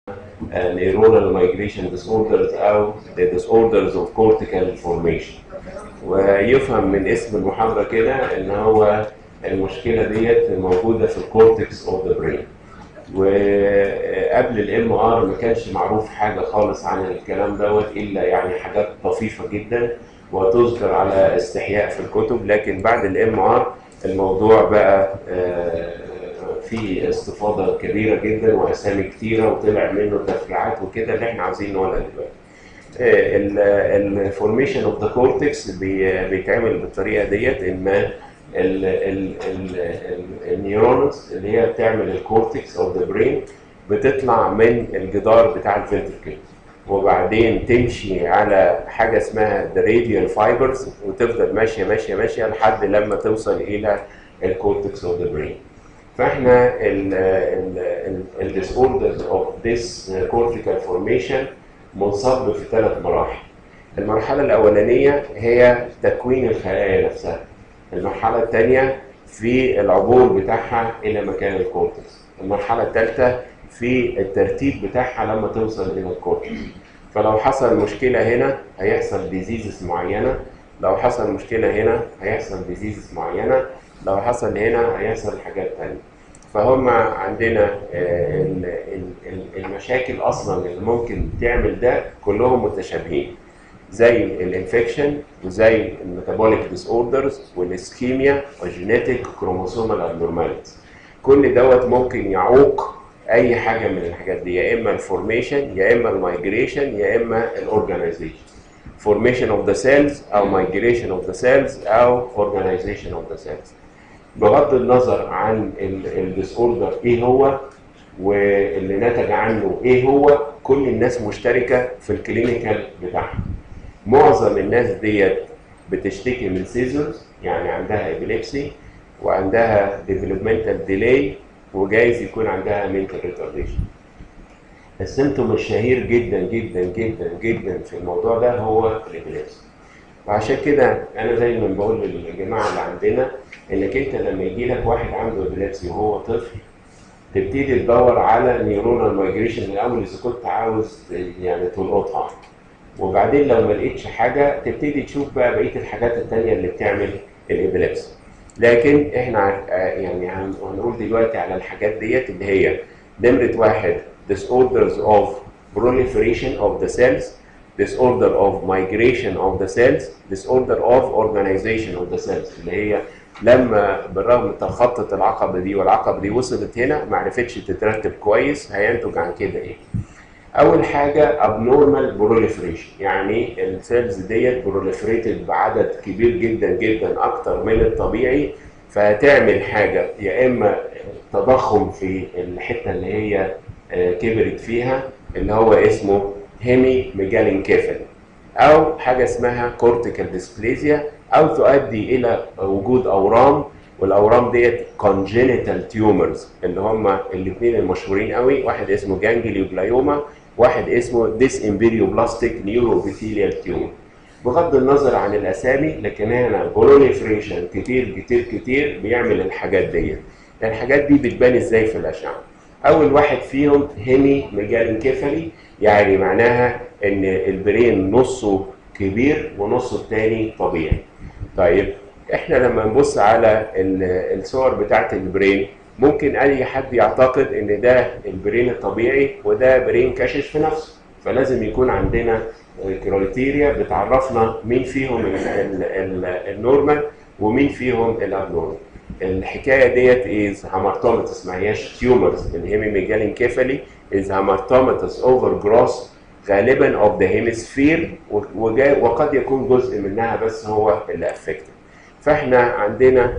neuronal migration disorders او the disorders of cortical formation ويفهم من اسم المحاضرة كده ان هو المشكلة ديت موجودة في الكورتكس اوف ذا برين وقبل الام ار ما كانش معروف حاجة خالص عن الكلام دوت الا يعني حاجات طفيفة جدا وتذكر على استحياء في الكتب لكن بعد الام ار الموضوع بقى في استفاضه كبيره جدا واسامي كتيره وطلع منه تفريعات وكده اللي احنا عاوزين نقولها دلوقتي. الفورميشن اوف ذا كورتكس بيتعمل بالطريقه ديت ان النيورونز اللي هي بتعمل الكورتكس اوف ذا برين بتطلع من الجدار بتاع الفنتركل وبعدين تمشي على حاجه اسمها ذا راديال فايبرز وتفضل ماشيه ماشيه ماشيه لحد لما توصل الى الكورتكس اوف ذا برين. فاحنا الديسوردرز اوف ذيس كورتيكال فورميشن منصب في ثلاث مراحل. المرحله الاولانيه هي تكوين الخلايا نفسها. المرحله الثانيه في العبور بتاعها الى مكان الكورتكس. المرحله الثالثه في الترتيب بتاعها لما توصل الى الكورتكس. فلو حصل مشكله هنا هيحصل ديزيزز معينه، لو حصل مشكله هنا هيحصل ديزيزز معينه، لو حصل هنا هيحصل حاجات تانية فهم عندنا المشاكل اصلا اللي ممكن تعمل ده كلهم متشابهين زي الانفكشن وزي الميتابوليك ديس اوردرز والاسكيميا والجينيتيك كروموسومال ابنورماليتيز كل دوت ممكن يعوق اي حاجه من الحاجات دي يا اما الفورميشن يا اما المايجريشن يا اما الاورجانيزيشن formation of the cells او migration of the cells او organization of the cells بغض النظر عن الديس اوردر ايه هو واللي نتج عنه ايه هو كل الناس مشتركه في الكلينيكال بتاعها معظم الناس ديت بتشتكي من سيزرز يعني عندها ابيليبسي وعندها ديفلوبمنتال ديلاي وجايز يكون عندها منتال ريتارديشن السيمتوم الشهير جدا جدا جدا جدا في الموضوع ده هو الابيليبسي وعشان كده انا دايما بقول للجماعه اللي عندنا انك انت لما يجي لك واحد عنده ابيليبسي وهو طفل تبتدي تدور على نيورونال مايجريشن الاول اذا كنت عاوز يعني تلقطها وبعدين لو ما لقيتش حاجه تبتدي تشوف بقى بقيه الحاجات الثانيه اللي بتعمل الابيليبسي لكن احنا يعني هنقول دلوقتي على الحاجات ديت اللي هي نمره واحد disorders of proliferation of the cells disorder of migration of the cells disorder of organization of the cells اللي هي لما بالرغم تخطط العقبه دي والعقبه دي وصلت هنا ما عرفتش تترتب كويس هينتج عن كده ايه؟ اول حاجه abnormal proliferation يعني السيلز ديت بروليفريتد بعدد كبير جدا جدا اكتر من الطبيعي فهتعمل حاجه يا اما تضخم في الحته اللي هي كبرت فيها اللي هو اسمه هيمي ميجالينكيفالي او حاجه اسمها كورتيكال ديسبليزيا او تؤدي الى وجود اورام والاورام ديت كونجينيتال تيومرز اللي هم الاثنين المشهورين قوي واحد اسمه جانجليوبلايوما واحد اسمه ديس امبيريوبلاستيك نيوروبيثيليال تيومر بغض النظر عن الاسامي لكن هنا بروليفريشن كتير كتير كتير بيعمل الحاجات ديت الحاجات دي بتبان ازاي في الاشعه اول واحد فيهم هيمي ميجالينكيفالي يعني معناها ان البرين نصه كبير ونصه الثاني طبيعي طيب احنا لما نبص على الصور بتاعت البرين ممكن اي حد يعتقد ان ده البرين الطبيعي وده برين كاشش في نفسه فلازم يكون عندنا كرايتيريا بتعرفنا مين فيهم النورمال ومين فيهم الابنورمال الحكايه ديت از هامارتوماتس ما هياش تيومرز الهيميميجالينكيفالي از هامارتوماتس اوفر جروس غالبا اوف ذا هيمسفير وقد يكون جزء منها بس هو اللي افكتد فاحنا عندنا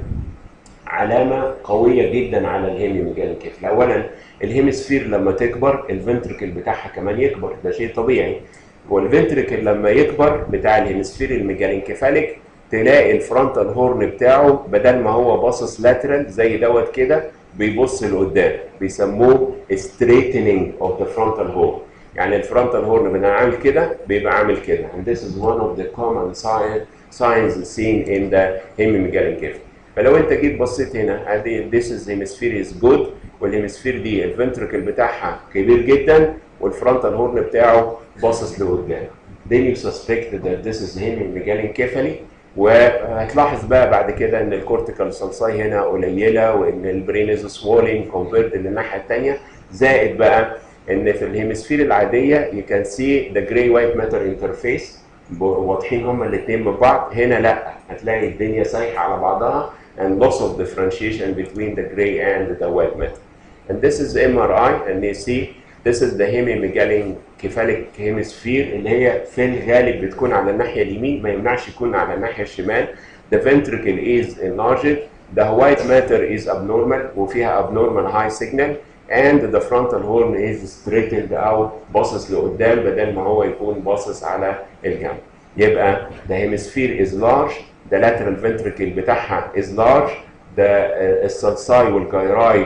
علامه قويه جدا على الهيميميجالينكيفالي اولا الهيمسفير لما تكبر الفنتركل بتاعها كمان يكبر ده شيء طبيعي والفنتركل لما يكبر بتاع الهيمسفير الميجالينكيفاليك تلاقي الفرونتال هورن بتاعه بدل ما هو باصص لاترال زي دوت كده بيبص لقدام بيسموه straightening of the frontal horn يعني الفرونتال هورن بدل عامل كده بيبقى عامل كده and this is one of the common sign, signs seen in the hemimegalencephaly فلو انت جيت بصيت هنا ادي this is hemisphere is good والهيمسفير دي الفنتركل بتاعها كبير جدا والفرونتال هورن بتاعه باصص لقدام then you suspect that this is hemimegalencephaly وهتلاحظ بقى بعد كده ان الكورتيكال سلساي هنا قليله وان البرين از سوولينج كومبيرد للناحيه الثانيه زائد بقى ان في الهيمسفير العاديه you can see the gray white matter interface واضحين هما الاثنين من بعض هنا لا هتلاقي الدنيا سايحه على بعضها and loss of differentiation between the gray and the white matter and this is MRI and you see this is the hemimegalencephalic hemisphere اللي هي في الغالب بتكون على الناحيه اليمين ما يمنعش يكون على الناحيه الشمال the ventricle is enlarged the white matter is abnormal وفيها abnormal high signal and the frontal horn is straightened out باصص لقدام بدل ما هو يكون باصص على الجنب يبقى the hemisphere is large the lateral ventricle بتاعها is large the السلساي والجيراي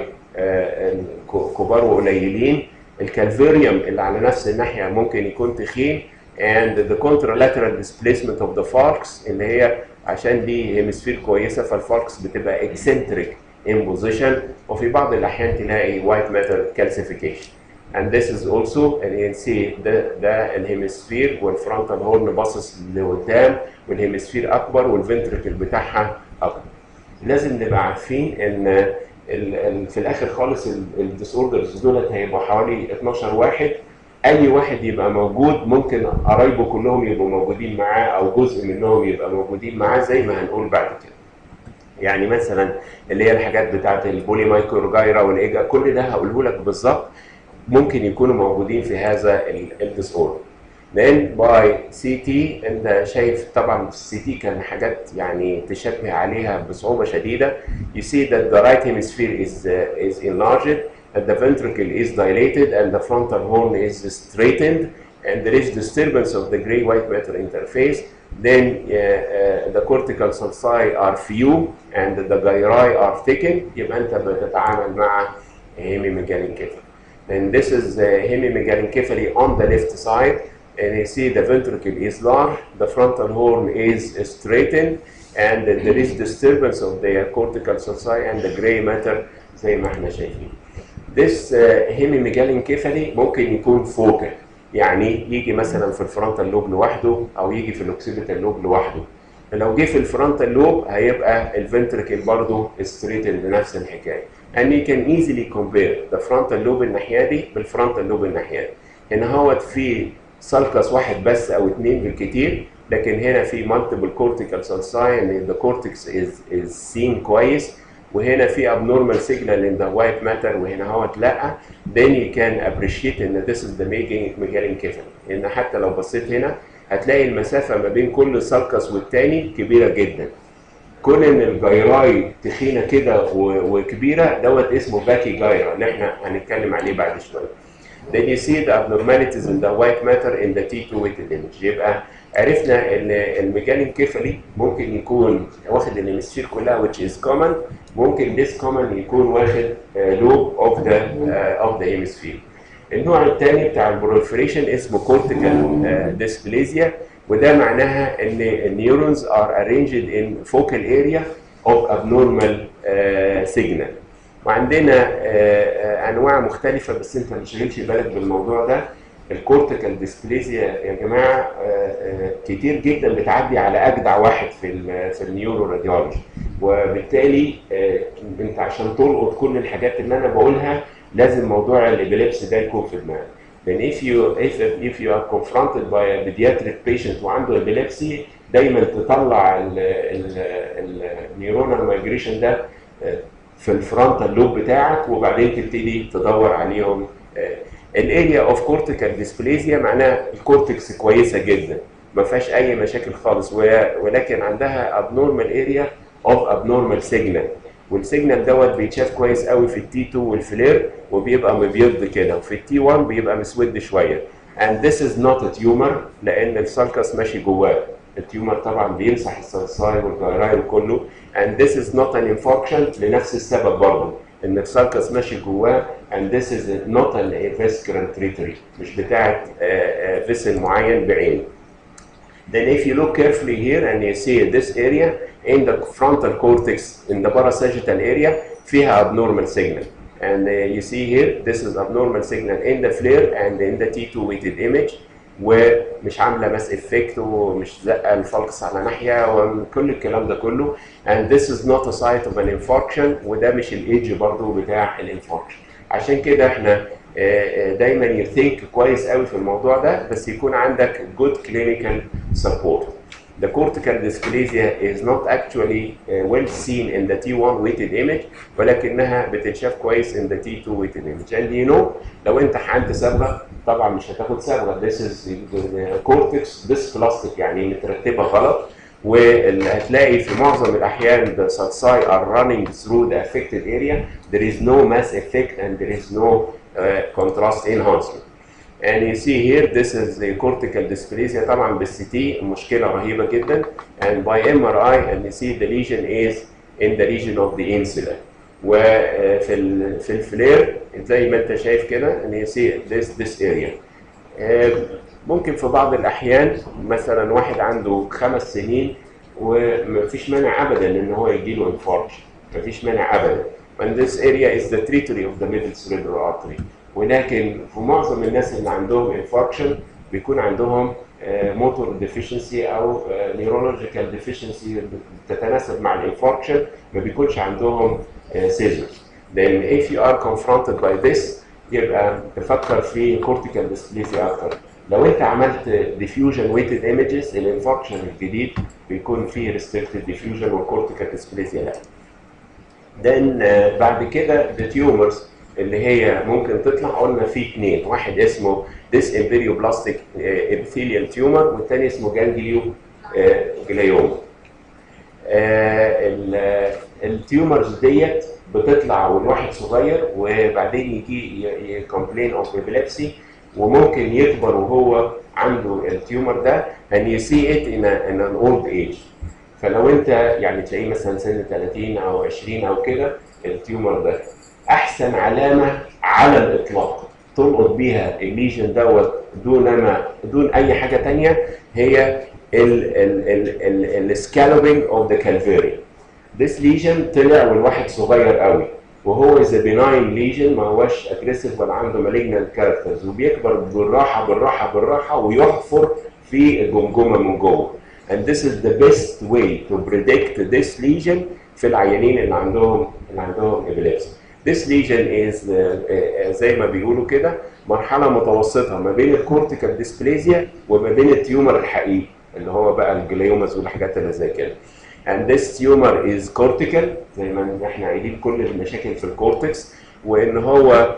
كبار وقليلين الكالفيريوم اللي على نفس الناحيه ممكن يكون تخين and the contralateral displacement of the falx اللي هي عشان دي هيمسفير كويسه فالفالكس بتبقى eccentric in position وفي بعض الاحيان تلاقي white matter calcification and this is also and you can see ده ده الهيمسفير والفرونتال هورن باصص لقدام والهيمسفير اكبر والفنتركل بتاعها اكبر لازم نبقى عارفين ان ال ال في الاخر خالص الديس اوردرز دولت هيبقوا حوالي 12 واحد اي واحد يبقى موجود ممكن قرايبه كلهم يبقوا موجودين معاه او جزء منهم يبقى موجودين معاه زي ما هنقول بعد كده يعني مثلا اللي هي الحاجات بتاعت البولي مايكروجايرا والايجا كل ده هقوله لك بالظبط ممكن يكونوا موجودين في هذا الديس اوردر لان باي سي تي انت شايف طبعا في السي تي كان حاجات يعني تشبه عليها بصعوبه شديده you see that the right hemisphere is uh, is enlarged that the ventricle is dilated and the frontal horn is straightened and there is disturbance of the gray white matter interface then uh, uh, the cortical sulci are few and the gyri are thickened يبقى انت بتتعامل مع hemimegalencephaly and this is uh, hemimegalencephaly on the left side and you see the ventricle is large, the frontal horn is straightened, and there is disturbance of the cortical sulci and the gray matter زي ما احنا شايفين. This uh, hemimegalencephaly ممكن يكون فوكال يعني يجي مثلا في الفرونتال لوب لوحده او يجي في الاوكسيبيتال لوب لوحده. لو جه في الفرونتال لوب هيبقى الفنتركل برضه ستريتد بنفس الحكايه. And you can easily compare the frontal lobe الناحيه دي بالفرونتال لوب الناحيه دي. هنا هوت في سالكس واحد بس او اثنين بالكتير لكن هنا في multiple cortical sulci and the cortex is is seen كويس وهنا في abnormal signal in the white matter وهنا هوت لا then you can appreciate ان this is the megalencephaly ان حتى لو بصيت هنا هتلاقي المسافة ما بين كل سالكس والتاني كبيرة جدا كون ان الجيراي تخينة كده وكبيرة دوت اسمه باكي جايرا اللي احنا هنتكلم عليه بعد شوية then you see the abnormalities in the white matter in the T2 weighted image يبقى عرفنا ان الميجالين ممكن يكون واخد الهيمسفير كلها which is common ممكن this common يكون واخد lobe of the uh, of the hemisphere النوع الثاني بتاع البروليفريشن اسمه cortical dysplasia وده معناها ان النيورونز are arranged in focal area of abnormal uh, signal وعندنا انواع مختلفه بس انت ما تشغلش بالك بالموضوع ده الكورتيكال ديسبليزيا يا جماعه كتير جدا بتعدي على اجدع واحد في ال في النيورو راديولوجي وبالتالي انت عشان تلقط كل الحاجات اللي انا بقولها لازم موضوع الابيليبس ده يكون في دماغك لان if you if if you are confronted by a pediatric patient وعنده epilepsy دايما تطلع النيورونال مايجريشن ده في الفرونتال لوب بتاعك وبعدين تبتدي تدور عليهم الاريا اوف كورتيكال ديسبليزيا معناها الكورتكس كويسه جدا ما فيهاش اي مشاكل خالص ولكن عندها ابنورمال اريا اوف ابنورمال سيجنال والسيجنال دوت بيتشاف كويس قوي في التي 2 والفلير وبيبقى مبيض كده وفي التي 1 بيبقى مسود شويه and this is not a tumor لان السالكس ماشي جواه التيومر طبعا بيمسح السلساي والجيراي كله and this is not an infarction لنفس السبب برضه ان السالكس ماشي جواه and this is not an vascular territory مش بتاعت فيسل معين بعينه Then if you look carefully here and you see this area in the frontal cortex in the parasagittal area فيها abnormal signal and uh, you see here this is abnormal signal in the flare and in the T2 weighted image ومش عامله ماس افكت ومش زقه الفلكس على ناحيه وكل الكلام ده كله and this is not a site of an infarction وده مش الايدج برضو بتاع الانفاركشن عشان كده احنا دايما يثينك كويس قوي في الموضوع ده بس يكون عندك good clinical support the cortical dysplasia is not actually uh, well seen in the T1 weighted image ولكنها بتتشاف كويس in the T2 weighted image and you know لو انت حقنت صبغه طبعا مش هتاخد صبغه this is the cortex dysplastic يعني مترتبه غلط وهتلاقي في معظم الاحيان the sulci are running through the affected area there is no mass effect and there is no uh, contrast enhancement and you see here this is the cortical dysplasia طبعا بالسي تي مشكله رهيبه جدا and by MRI and you see the lesion is in the region of the insula وفي ال في الفلير زي ما انت شايف كده and you see this this area ممكن في بعض الاحيان مثلا واحد عنده خمس سنين ومفيش مانع ابدا ان هو يجي له انفاركشن مفيش مانع ابدا and this area is the territory of the middle cerebral artery ولكن في معظم الناس اللي عندهم انفاركشن بيكون عندهم موتور ديفيشنسي او نيورولوجيكال ديفيشنسي تتناسب مع الانفاركشن ما بيكونش عندهم سيزرز لان if you are confronted by this يبقى تفكر في كورتيكال ديسبليسيا اكتر لو انت عملت ديفيوجن ويتد ايمجز الانفاركشن الجديد بيكون فيه ريستريكتد ديفيوجن والكورتيكال ديسبليسيا لا then uh, بعد كده the tumors اللي هي ممكن تطلع قلنا في اثنين واحد اسمه ديس امبريوبلاستيك ابيثيليال تيومر والثاني اسمه جانجليو جليوما التيومرز ديت بتطلع والواحد صغير وبعدين يجي يكومبلين اوف ابيليبسي وممكن يكبر وهو عنده التيومر ده and you see it in, a, in an old age فلو انت يعني تلاقيه مثلا سن 30 او 20 او كده التيومر ده احسن علامه على الاطلاق تلقط بيها الليجن دوت دون ما دون اي حاجه تانية هي السكالوبينج اوف ذا كالفيري This lesion طلع والواحد صغير قوي وهو از بناين ليجن ما هوش اجريسيف ولا عنده مالجنال كاركترز وبيكبر بالراحه بالراحه بالراحه ويحفر في الجمجمه من جوه and this is the best way to predict this lesion في العيانين اللي عندهم اللي عندهم epilepsy. This lesion is uh, uh, زي ما بيقولوا كده مرحله متوسطه ما بين الكورتيكال ديسبليزيا وما بين التيومر الحقيقي اللي هو بقى الجليوماز والحاجات اللي زي كده. and this tumor is cortical زي ما احنا قايلين كل المشاكل في الكورتكس وان هو آآ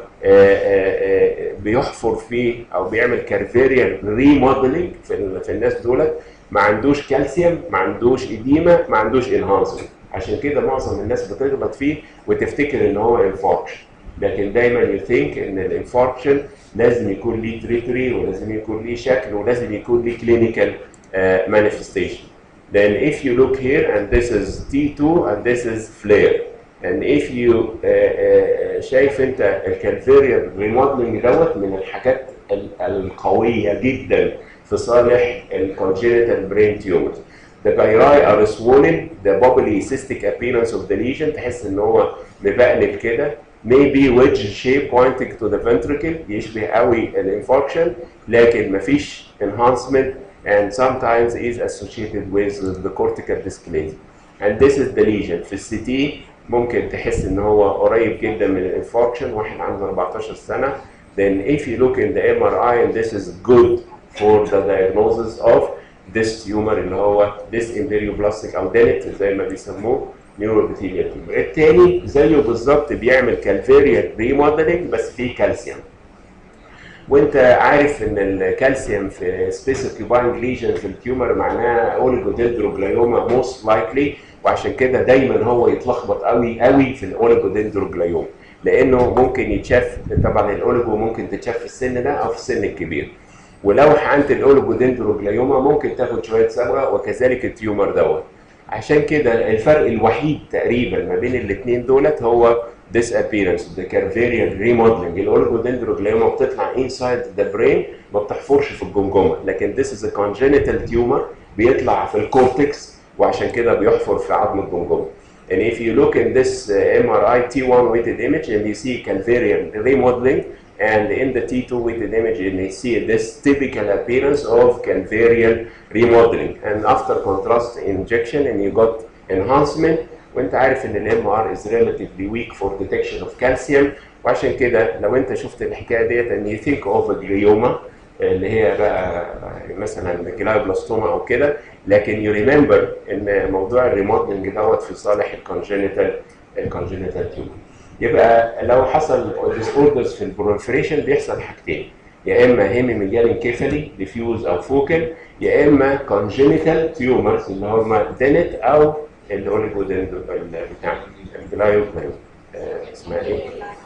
آآ بيحفر فيه او بيعمل كارفيريال ريموديلنج في, في الناس دولت ما عندوش كالسيوم ما عندوش اديمه ما عندوش انهانسمنت عشان كده معظم الناس بتغلط فيه وتفتكر ان هو انفاركشن لكن دايما يثينك ان الانفاركشن لازم يكون ليه تريتوري ولازم يكون ليه شكل ولازم يكون ليه كلينيكال مانيفستيشن then if you look here and this is T2 and this is flare and if you uh, uh, شايف انت الكالفيريال ريموديلنج دوت من الحاجات القويه جدا في صالح الكونجنتال برين تيومرز The gyri are swollen, the bubbly cystic appearance of the lesion تحس ان هو مبقلب كده maybe wedge shape pointing to the ventricle يشبه قوي الانفاركشن لكن مفيش enhancement and sometimes is associated with the cortical dysplasia. And this is the lesion. في السي تي ممكن تحس ان هو قريب جدا من الانفاركشن واحد عنده 14 سنه. Then if you look in the MRI and this is good for the diagnosis of this tumor اللي هو this imperioblastic او دينت زي ما بيسموه neuroepithelial tumor. التاني زيه بالظبط بيعمل كالفيريال ريموديلنج بس فيه كالسيوم. وانت عارف ان الكالسيوم في سبيس اوكيباينج ليجن في التيومر معناها اوليجودندروجلايوما موست لايكلي وعشان كده دايما هو يتلخبط قوي قوي في الاوليجودندروجلايوما لانه ممكن يتشاف طبعا الاوليجو ممكن تتشاف في السن ده او في السن الكبير ولو حقنت الاوليجودندروجلايوما ممكن تاخد شويه صبغه وكذلك التيومر دوت عشان كده الفرق الوحيد تقريبا ما بين الاثنين دولت هو disappearance the carvarial remodeling الاوليجودندروجلايوما بتطلع inside the brain ما بتحفرش في الجمجمه لكن this is a congenital tumor بيطلع في الكورتكس وعشان كده بيحفر في عظم الجمجمه And if you look in this uh, MRI T1 weighted image and you see calvarial remodeling, and in the T2 weighted image and you see this typical appearance of calvarial remodeling. And after contrast injection and you got enhancement, وانت عارف ان الام ار is relatively weak for detection of calcium وعشان كده لو انت شفت الحكايه ديت ان you think of a glioma اللي هي بقى مثلا جلايوبلاستوما او كده لكن يو ريمبر ان موضوع الريمودلنج دوت في صالح الكونجنتال الكونجنتال تيومر يبقى لو حصل ديسوردرز في البروليفريشن بيحصل حاجتين يا اما هيمي ميجال انكيفالي ديفيوز او فوكل يا اما كونجنتال تيومرز اللي هم دينت او الاوليجودندو بتاع الجلايو اسمها ايه؟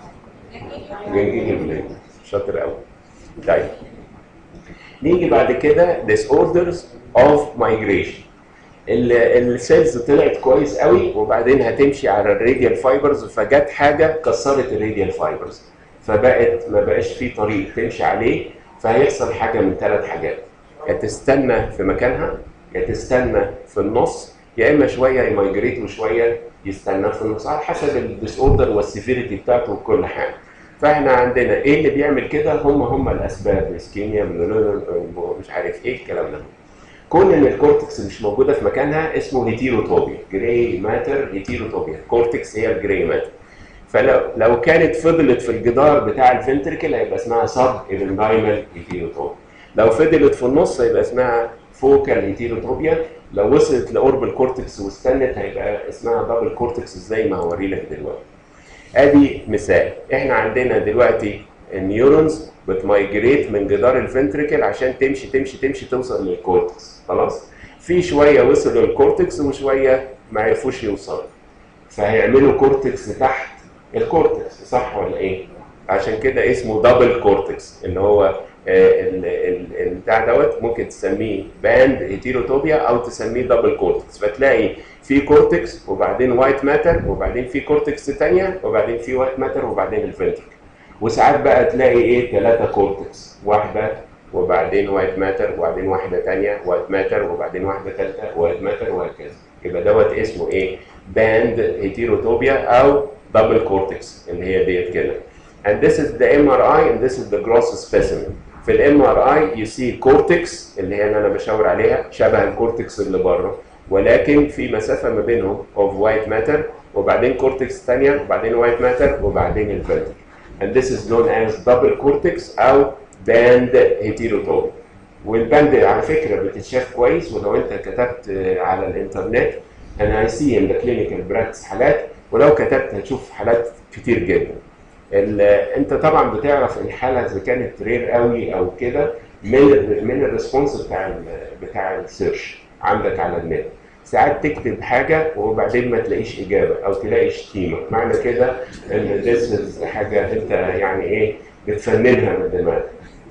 جنجيجل شاطر قوي طيب نيجي بعد كده disorders of migration السيلز طلعت كويس قوي وبعدين هتمشي على الراديال فايبرز فجت حاجه كسرت الراديال فايبرز فبقت ما بقاش في طريق تمشي عليه فهيحصل حاجه من ثلاث حاجات يا تستنى في مكانها يا تستنى في النص يا اما شويه يمايجريت وشويه يستنى في النص على حسب الديس اوردر والسيفيريتي بتاعته وكل حاجه فاحنا عندنا ايه اللي بيعمل كده هم هم الاسباب اسكيميا مش عارف ايه الكلام ده كون ان الكورتكس مش موجوده في مكانها اسمه هيتيروتوبيا جراي ماتر هيتيروتوبيا كورتكس هي الجراي ماتر فلو لو كانت فضلت في الجدار بتاع الفنتركل هيبقى اسمها سب ايفندايمال هيتيروتوبيا لو فضلت في النص هيبقى اسمها فوكال هيتيروتوبيا لو وصلت لاوربل كورتكس واستنت هيبقى اسمها دبل كورتكس زي ما هوري لك دلوقتي ادي مثال احنا عندنا دلوقتي النيورونز بتمايجريت من جدار الفنتريكل عشان تمشي تمشي تمشي توصل للكورتكس خلاص في شويه وصلوا للكورتكس وشويه ما عرفوش يوصلوا فهيعملوا كورتكس تحت الكورتكس صح ولا ايه عشان كده اسمه دبل كورتكس اللي هو البتاع دوت ممكن تسميه باند هيتيروتوبيا او تسميه دبل كورتكس فتلاقي في كورتكس وبعدين وايت ماتر وبعدين في كورتكس ثانيه وبعدين في وايت ماتر وبعدين الفنتركل وساعات بقى تلاقي ايه ثلاثه كورتكس واحده وبعدين وايت ماتر وبعدين واحده ثانيه وايت ماتر وبعدين واحده ثالثه وايت ماتر وهكذا يبقى دوت اسمه ايه باند هيتيروتوبيا او دبل كورتكس اللي هي ديت كده and this is the MRI and this is the gross specimen في الام ار اي يو سي كورتكس اللي هي اللي انا بشاور عليها شبه الكورتكس اللي بره ولكن في مسافه ما بينهم اوف وايت ماتر وبعدين كورتكس ثانيه وبعدين وايت ماتر وبعدين الفيرتيك and this is known as double cortex او band heterotopy والباند على فكره بتتشاف كويس ولو انت كتبت على الانترنت انا سي ان كلينيكال براكتس حالات ولو كتبت هتشوف حالات كتير جدا انت طبعا بتعرف الحاله اذا كانت رير قوي او كده من من الريسبونس بتاع ال بتاع السيرش عندك على النت ساعات تكتب حاجه وبعدين ما تلاقيش اجابه او تلاقي شتيمه معنى كده ان this حاجه انت يعني ايه بتفننها من دماغك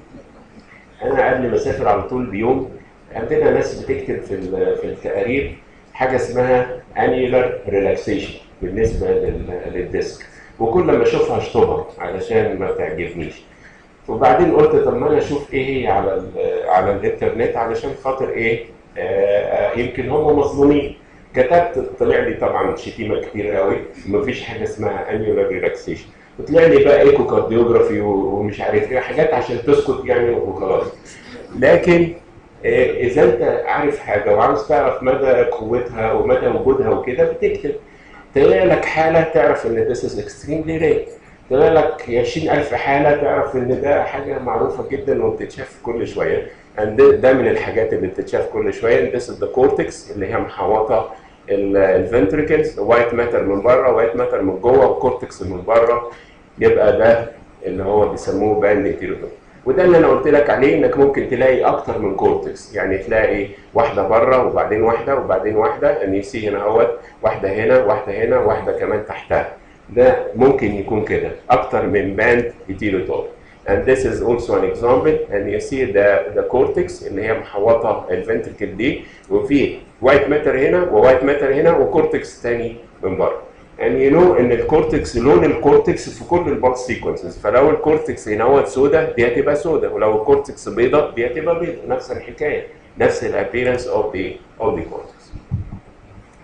انا قبل ما اسافر على طول بيوم عندنا ناس بتكتب في في التقارير حاجه اسمها annular relaxation بالنسبه للديسك وكل ما اشوفها اشطبها علشان ما تعجبنيش وبعدين قلت طب ما انا اشوف ايه هي على على الانترنت علشان خاطر ايه آه يمكن هم مظلومين كتبت طلع لي طبعا شتيمه كتير قوي مفيش حاجه اسمها انيولار ريلاكسيشن وطلع لي بقى ايكو كارديوجرافي ومش عارف ايه حاجات عشان تسكت يعني وخلاص لكن آه اذا انت عارف حاجه وعاوز تعرف مدى قوتها ومدى وجودها وكده بتكتب طلع لك حاله تعرف ان this is extremely rare طلع لك 20000 حاله تعرف ان ده حاجه معروفه جدا وبتتشاف كل شويه ده, ده من الحاجات اللي بتتشاف كل شويه this is the cortex اللي هي محوطه الفنتريكلز وايت ماتر من بره وايت ماتر من جوه وكورتكس من بره يبقى ده اللي هو بيسموه باند هيتيروتوب وده اللي انا قلت لك عليه انك ممكن تلاقي اكتر من كورتكس يعني تلاقي واحده بره وبعدين واحده وبعدين واحده ان سي هنا اهوت واحده هنا واحده هنا واحده كمان تحتها ده ممكن يكون كده اكتر من باند هيتيروتوب and this is also an example and you see the the cortex اللي هي محوطه الفنتركل دي وفي وايت ماتر هنا ووايت ماتر هنا وكورتكس تاني من بره and you know ان الكورتكس لون الكورتكس في كل البلس سيكونسز فلو الكورتكس هنا هو سودا دي هتبقى سودا ولو الكورتكس بيضاء دي هتبقى بيضاء نفس الحكايه نفس الابيرنس اوف ذا اوف ذا كورتكس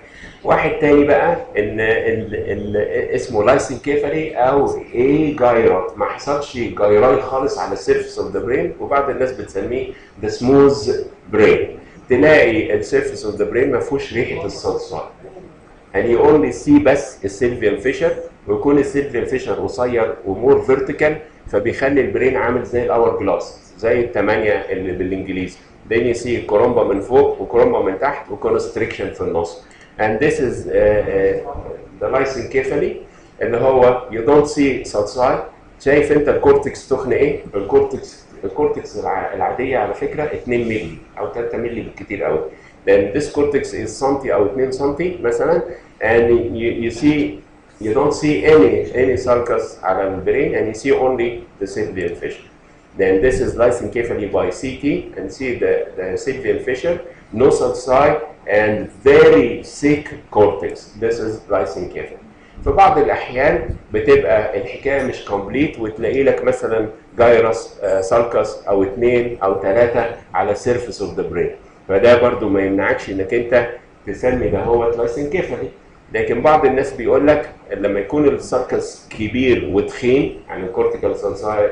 واحد تاني بقى ان ال ال اسمه لايسن كيفالي او ايه جايرا ما حصلش جايراي خالص على السيرفيس اوف ذا برين وبعض الناس بتسميه ذا سموث برين تلاقي السيرفيس اوف ذا برين ما فيهوش ريحه الصلصال and you only see بس السيلفيان فيشر ويكون السيلفيان فيشر قصير ومور فيرتيكال فبيخلي البرين عامل زي الاور جلاس زي الثمانيه اللي بالانجليزي then you see كرومبا من فوق وكرومبا من تحت وكونستريكشن في النص and this is uh, uh, the lysencephaly اللي هو you don't see sulci شايف انت الكورتكس تخن ايه؟ الكورتكس الكورتكس الع- العاديه على فكره 2 مللي او 3 مللي بالكتير قوي then this cortex is سنتي او 2 سنتي مثلا and you, you see you don't see any any sulcus على البرين and you see only the sylvian fissure then this is lysencephaly by CT and see the, the sylvian fissure no sulci and very thick cortex this is lysencephaly في بعض الاحيان بتبقى الحكايه مش كومبليت وتلاقي لك مثلا جايرس سالكس او اثنين او ثلاثه على سيرفيس اوف ذا برين فده برضو ما يمنعكش انك انت تسمي ده هو لايسنكيفالي لكن بعض الناس بيقول لك لما يكون السالكس كبير وتخين يعني الكورتيكال سالساي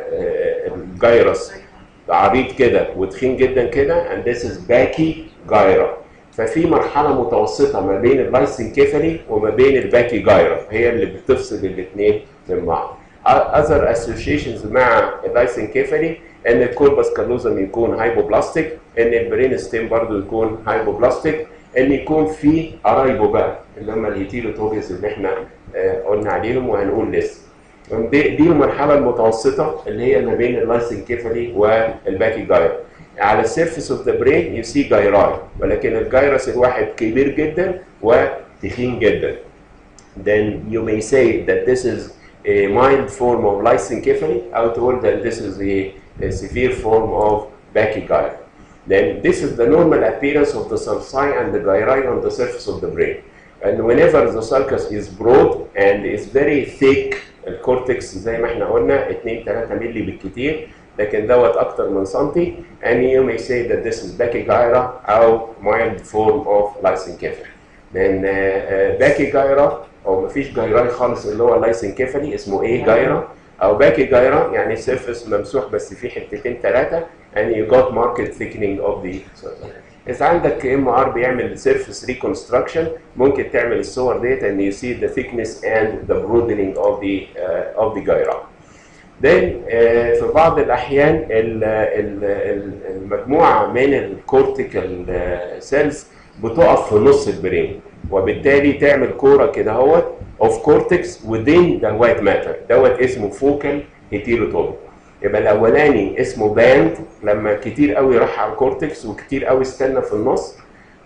الجايرس عريض كده وتخين جدا كده and this is باكي جايرا ففي مرحله متوسطه ما بين اللايسنكيفالي وما بين الباكي جايرا هي اللي بتفصل الاثنين من بعض other associations مع اللايسنكيفالي ان الكوربس كالوزم يكون هايبوبلاستيك ان البرين ستيم برضو يكون هايبوبلاستيك ان يكون في قرايبه بقى اللي هم الهيتيروتوبيز اللي احنا آه، قلنا عليهم وهنقول لسه دي, دي المرحله المتوسطه اللي هي ما بين اللايسنكيفالي والباكي جايرا على السيرفيس اوف ذا برين يو سي جايراي ولكن الجايرس الواحد كبير جدا وتخين جدا then you may say that this is a mild form of lysencephaly or told that this is a, a severe form of brachygyra. Then this is the normal appearance of the sulci and the gyri on the surface of the brain. And whenever the sulcus is broad and is very thick, الكورتكس زي ما احنا قلنا 2 3 مللي بالكتير لكن دوت اكتر من سنتي and you may say that this is brachygyra او mild form of lysencephaly. لان باكي جايرا او مفيش جايراي خالص اللي هو لايسنكيفالي اسمه ايه جايرا او باكي جايرا يعني سيرفس ممسوح بس فيه حتتين ثلاثه and you got market thickening of the surface. اذا عندك ام ار بيعمل سيرفس ريكونستراكشن ممكن تعمل الصور ديت and you see the thickness and the broadening of the uh, of the gyra. then uh, في بعض الاحيان ال- ال- ال- المجموعه من الكورتيكال سيلز بتقف في نص البرين وبالتالي تعمل كوره كده اهوت اوف كورتكس within the white matter دوت اسمه فوكال هيتيروتوبي يبقى الاولاني اسمه باند لما كتير قوي راح على الكورتكس وكتير قوي استنى في النص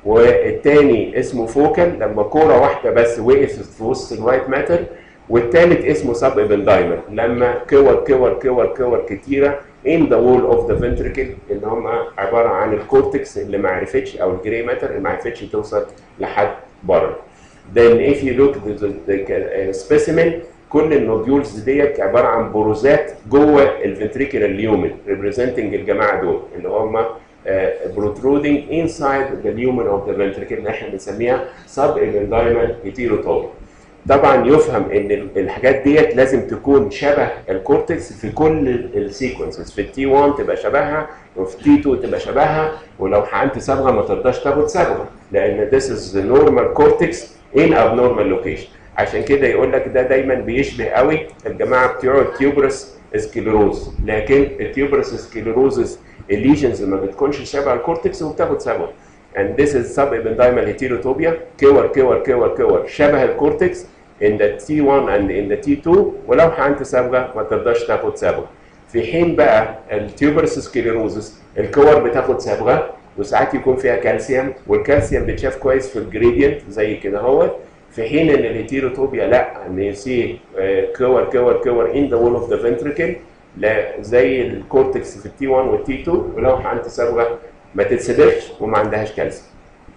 والتاني اسمه فوكال لما كوره واحده بس وقفت في وسط الوايت ماتر والتالت اسمه سب ابندايمر لما كور كور كور كور كتيره in the wall of the ventricle اللي هم عباره عن الكورتكس اللي ما عرفتش او الجري ماتر اللي ما عرفتش توصل لحد بره. Then if you look at the, the uh, specimen كل النوديولز ديت عباره عن بروزات جوه الفنتريكولار ليومن representing الجماعه دول اللي هم uh, protruding inside the lumen of the ventricle اللي احنا بنسميها sub ependymal heterotopy. طبعا يفهم ان ال- الحاجات ديت لازم تكون شبه الكورتكس في كل السيكونسز في التي 1 تبقى شبهها وفي تي 2 تبقى شبهها ولو حقنت صبغه ما ترضاش تاخد صبغه لان this is the normal cortex in abnormal location عشان كده يقول لك ده دايما بيشبه قوي الجماعه بتوع التيوبرس سكليروز لكن التيوبرس سكليروزز الليجنز ما بتكونش شبه الكورتكس وبتاخد صبغه and this is subependymal heterotopia كور كور كور كور شبه الكورتكس in the T1 and in the T2 ولو حقنت صبغه ما تقدرش تاخد صبغه في حين بقى التيوبرس سكليروزس الكور بتاخد صبغه وساعات يكون فيها كالسيوم والكالسيوم بيتشاف كويس في الجريدينت زي كده اهوت في حين ان الهيتيروتوبيا لا ان يسي كور كور كور in the wall of the ventricle لا زي الكورتكس في التي 1 والتي 2 ولو حقنت صبغه ما تتسبخش وما عندهاش كالسيوم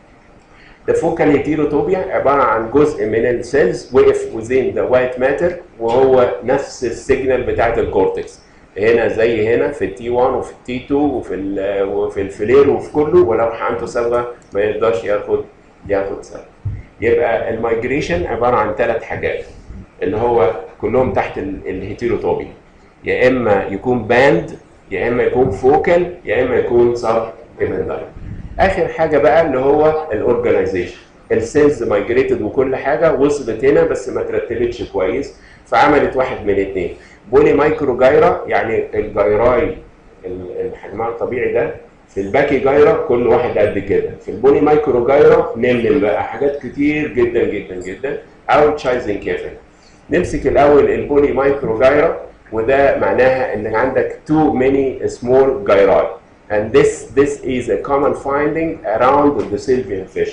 الفوكال هيتيروتوبيا عباره عن جزء من السيلز وقف within the white matter وهو نفس السيجنال بتاعت الكورتكس هنا زي هنا في التي 1 وفي التي 2 وفي ال وفي الفلير وفي كله ولو حقنته صبغه ما يقدرش ياخد ياخد صبغه. يبقى المايجريشن عباره عن ثلاث حاجات اللي هو كلهم تحت الهيتيروتوبي يا اما يكون باند يا اما يكون فوكال يا اما يكون سب ايبندايل اخر حاجه بقى اللي هو الاورجنايزيشن السيلز مايجريتد وكل حاجه وصلت هنا بس ما ترتبتش كويس فعملت واحد من الاثنين بولي مايكرو جايرا يعني الجيراي الحجمها الطبيعي ده في الباكي جايرا كل واحد قد كده في البولي مايكرو جايرا نملم بقى حاجات كتير جدا جدا جدا او تشايزن كيفن نمسك الاول البولي مايكرو جايرا وده معناها ان عندك too many small gyri and this this is a common finding around the Sylvian fish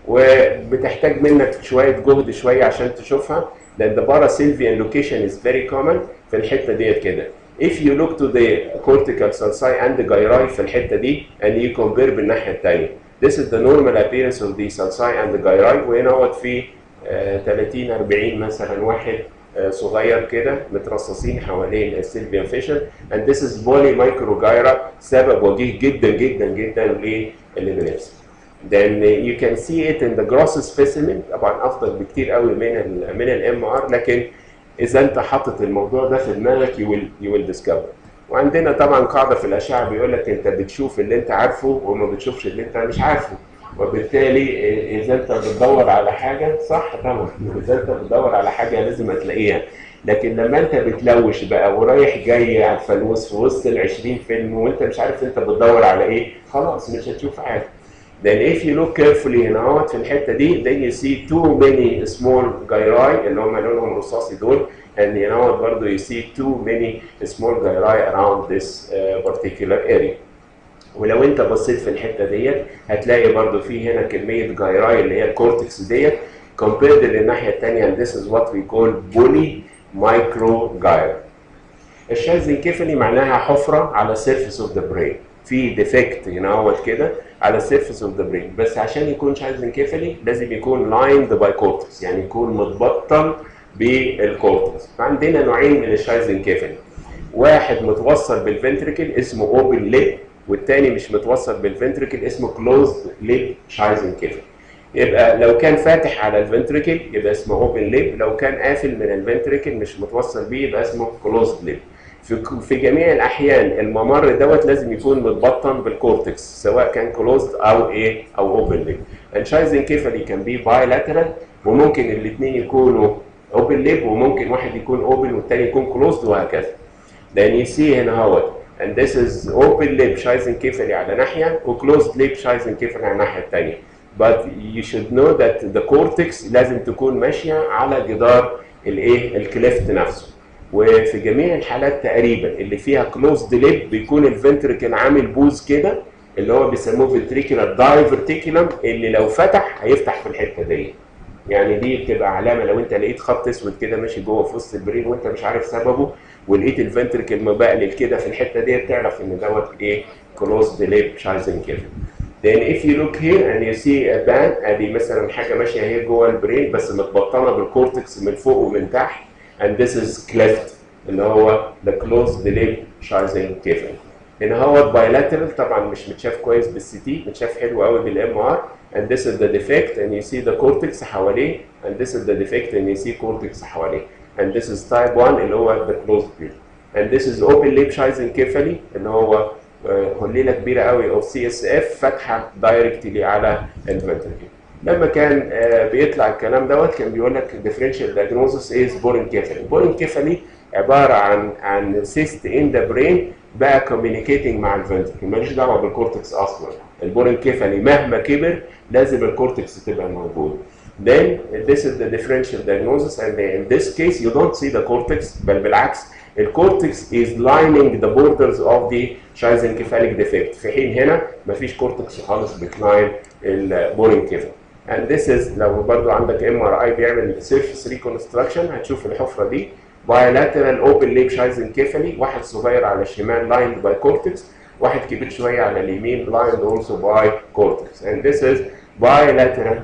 وبتحتاج منك شويه جهد شويه عشان تشوفها لان the parasylvian location is very common في الحته ديت كده if you look to the cortical sulci and the gyri في الحته دي and you compare بالناحيه الثانيه this is the normal appearance of the sulci and the gyri وهنا هو في آه 30 40 مثلا واحد آه صغير كده مترصصين حوالين السيلفيان فيشن and this is poly microgyra سبب وجيه جدا جدا جدا للابيليبسي then you can see it in the gross specimen طبعا افضل بكتير قوي من ال من الام ار لكن اذا انت حاطط الموضوع ده في دماغك you will you will discover وعندنا طبعا قاعده في الاشعه بيقول لك انت بتشوف اللي انت عارفه وما بتشوفش اللي انت مش عارفه وبالتالي اذا انت بتدور على حاجه صح طبعا اذا انت بتدور على حاجه لازم هتلاقيها لكن لما انت بتلوش بقى ورايح جاي على الفانوس في وسط ال 20 فيلم وانت مش عارف انت بتدور على ايه خلاص مش هتشوف حاجه then if you look carefully هنا اهوت في الحته دي then you see too many small gyri اللي هم لونهم رصاصي دول and هنا اهوت برضه you see too many small gyri around this uh, particular area ولو انت بصيت في الحته ديت هتلاقي برضه في هنا كميه جايراي اللي هي الكورتكس ديت compared للناحيه الثانيه and this is what we call poly micro gyra الشاذنكيفالي معناها حفره على surface of the brain في ديفكت هنا اهوت كده على surface of the brain بس عشان يكون شاذنكيفالي لازم يكون lined by cortex يعني يكون متبطن بالكورتكس فعندنا نوعين من الشاذنكيفالي واحد متوصل بالفنتريكل اسمه اوبن ليب والتاني مش متوصل بالفنتريكل اسمه كلوزد ليب شايزنكيفالي يبقى لو كان فاتح على الفنتريكل يبقى اسمه اوبن ليب لو كان قافل من الفنتريكل مش متوصل بيه يبقى اسمه كلوزد ليب في في جميع الاحيان الممر دوت لازم يكون متبطن بالكورتكس سواء كان كلوزد او ايه او اوبن ليب الشايزنكيفالي كان بي بايلاترال وممكن الاثنين يكونوا اوبن ليب وممكن واحد يكون اوبن والثاني يكون كلوزد وهكذا لان you see هنا اهوت and this is open lip شايزنكيفالي على ناحيه وclosed lip شايزنكيفالي على الناحيه الثانيه but you should know that the cortex لازم تكون ماشيه على جدار الايه الكليفت نفسه وفي جميع الحالات تقريبا اللي فيها كلوزد ليب بيكون الفنتركل عامل بوز كده اللي هو بيسموه فنتريكولار دايفرتيكولم اللي لو فتح هيفتح في الحته دي يعني دي بتبقى علامه لو انت لقيت خط اسود كده ماشي جوه في وسط البرين وانت مش عارف سببه ولقيت الفنتركل مبقلل كده في الحته دي تعرف ان دوت ايه كلوزد ليب شايزنكيفالي then if you look here and you see a band ادي مثلا حاجه ماشيه اهي جوه البرين بس متبطنه بالكورتكس من فوق ومن تحت and this is cleft اللي هو the closed lip شايزنكيفالي هنا هو bilateral طبعا مش متشاف كويس بالسي تي متشاف حلو قوي بالام ار and this is the defect and you see the cortex حواليه and this is the defect and you see cortex حواليه and this is type 1 اللي هو the closed lip and this is open lip شايزنكيفالي اللي هو هليله كبيره قوي او سي اس اف فاتحه دايركتلي على الفنتركل لما كان بيطلع الكلام دوت كان بيقول لك differential diagnosis is بورنكيفالي بورنكيفالي عباره عن عن cyst in the brain بقى communicating مع الفنتركل ماليش دعوه بالكورتكس اصلا البورنكيفالي مهما كبر لازم الكورتكس تبقى موجود then this is the differential diagnosis and in this case you don't see the cortex بل بالعكس الكورتكس is lining the borders of the شايزنكيفاليك defect في حين هنا مفيش كورتكس خالص بتلاين البورنكيفال and this is لو برضو عندك ام ار اي بيعمل surface reconstruction هتشوف الحفره دي bilateral open lip شايزنكيفالي واحد صغير على الشمال lined by cortex واحد كبير شويه على اليمين lined also by cortex and this is bilateral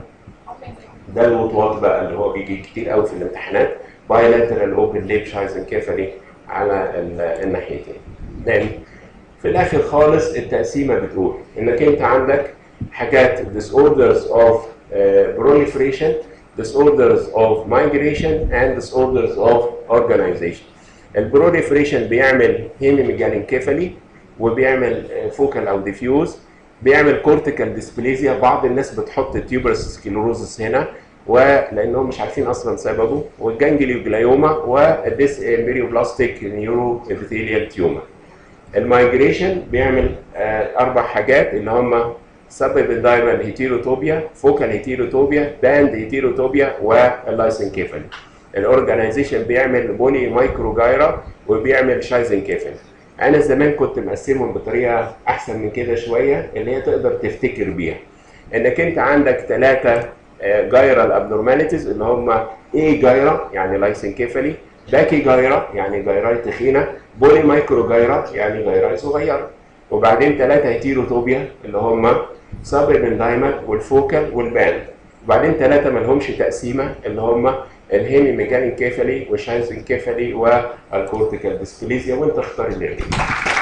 ده الوطواط بقى اللي هو بيجي كتير قوي في الامتحانات bilateral open lip شايزنكيفالي على الناحيتين then في الاخر خالص التقسيمه بتقول انك انت عندك حاجات disorders of proliferation disorders of migration and disorders of organization البروليفريشن بيعمل هيميجالينكيفالي وبيعمل فوكال او ديفيوز بيعمل كورتيكال ديسبليزيا بعض الناس بتحط تيوبرس سكليروزس هنا ولانهم مش عارفين اصلا سببه والجانجليوجلايوما والديس امبريوبلاستيك نيورو ابيثيليال تيومر المايجريشن بيعمل آه اربع حاجات اللي هم سبب دايما هيتيروتوبيا فوكال هيتيروتوبيا باند هيتيروتوبيا واللايسنكيفالي الاورجنايزيشن بيعمل بولي مايكرو جايرا وبيعمل شايزنكيفالي انا زمان كنت مقسمهم بطريقه احسن من كده شويه اللي هي تقدر تفتكر بيها انك انت عندك ثلاثه جايرال ابنورماليتيز اللي هم ايه جايرا يعني لايسنكيفالي باكي جايرا يعني جايراي تخينه بولي مايكرو جايرا يعني جايراي صغيره وبعدين ثلاثه هيتيروتوبيا اللي هم سابربن دايما والفوكال والباند وبعدين ثلاثه ما لهمش تقسيمه اللي هم الهيمي ميجالين كيفالي والشايزن كيفالي والكورتيكال ديسبليزيا وانت اختار اللي يعجبك